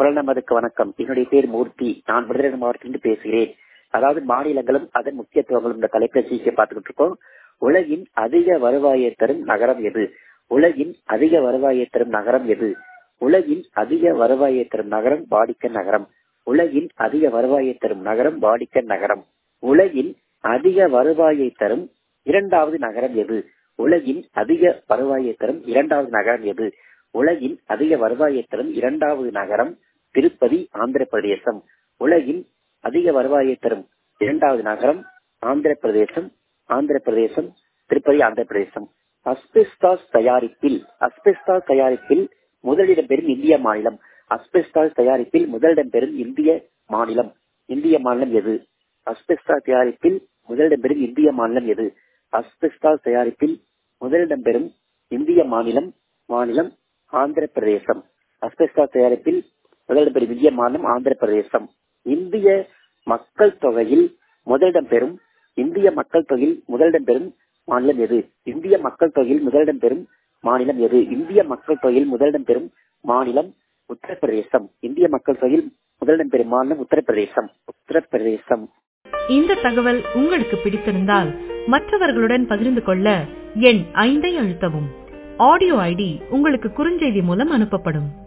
குரல் நமதுக்கு வணக்கம் என்னுடைய பேர் மூர்த்தி நான் விருதுநகர் மாவட்டத்திலிருந்து பேசுகிறேன் அதாவது மாநிலங்களும் அதன் முக்கியத்துவங்களும் இந்த தலைப்பை சீக்கிரம் பார்த்துக்கிட்டு இருக்கோம் உலகின் அதிக வருவாயை தரும் நகரம் எது உலகின் அதிக வருவாயை தரும் நகரம் எது உலகின் அதிக வருவாயை தரும் நகரம் வாடிக்கன் நகரம் உலகின் அதிக வருவாயை தரும் நகரம் வாடிக்கன் நகரம் உலகின் அதிக வருவாயை தரும் இரண்டாவது நகரம் எது உலகின் அதிக வருவாயை தரும் இரண்டாவது நகரம் எது உலகின் அதிக வருவாயை தரும் இரண்டாவது நகரம் திருப்பதி ஆந்திர பிரதேசம் உலகின் அதிக வருவாயை தரும் இரண்டாவது நகரம் ஆந்திர பிரதேசம் ஆந்திர பிரதேசம் திருப்பதி ஆந்திர பிரதேசம் அஸ்பெஸ்டாஸ் தயாரிப்பில் அஸ்பெஸ்டாஸ் தயாரிப்பில் முதலிடம் பெறும் இந்திய மாநிலம் அஸ்பெஸ்டாஸ் தயாரிப்பில் முதலிடம் பெறும் இந்திய மாநிலம் இந்திய மாநிலம் எது அஸ்பெஸ்டாஸ் தயாரிப்பில் முதலிடம் பெறும் இந்திய மாநிலம் எது அஸ்பெஸ்டாஸ் தயாரிப்பில் முதலிடம் பெறும் இந்திய மாநிலம் மாநிலம் ஆந்திர பிரதேசம் அஸ்பெஸ்டாஸ் தயாரிப்பில் முதலிடம் பெறும் இந்திய மாநிலம் ஆந்திர பிரதேசம் இந்திய மக்கள் தொகையில் முதலிடம் பெறும் இந்திய மக்கள் தொகையில் முதலிடம் பெறும் மாநிலம் எது இந்திய மக்கள் தொகையில் முதலிடம் பெறும் மாநிலம் எது இந்திய மக்கள் தொகையில் முதலிடம் பெறும் மாநிலம் உத்தரப்பிரதேசம் இந்திய மக்கள் தொகையில் முதலிடம் பெறும் மாநிலம் உத்தரப்பிரதேசம் உத்தரப்பிரதேசம் இந்த தகவல் உங்களுக்கு பிடித்திருந்தால் மற்றவர்களுடன் பகிர்ந்து கொள்ள எண் ஐந்தை அழுத்தவும் ஆடியோ ஐடி உங்களுக்கு குறுஞ்செய்தி மூலம் அனுப்பப்படும்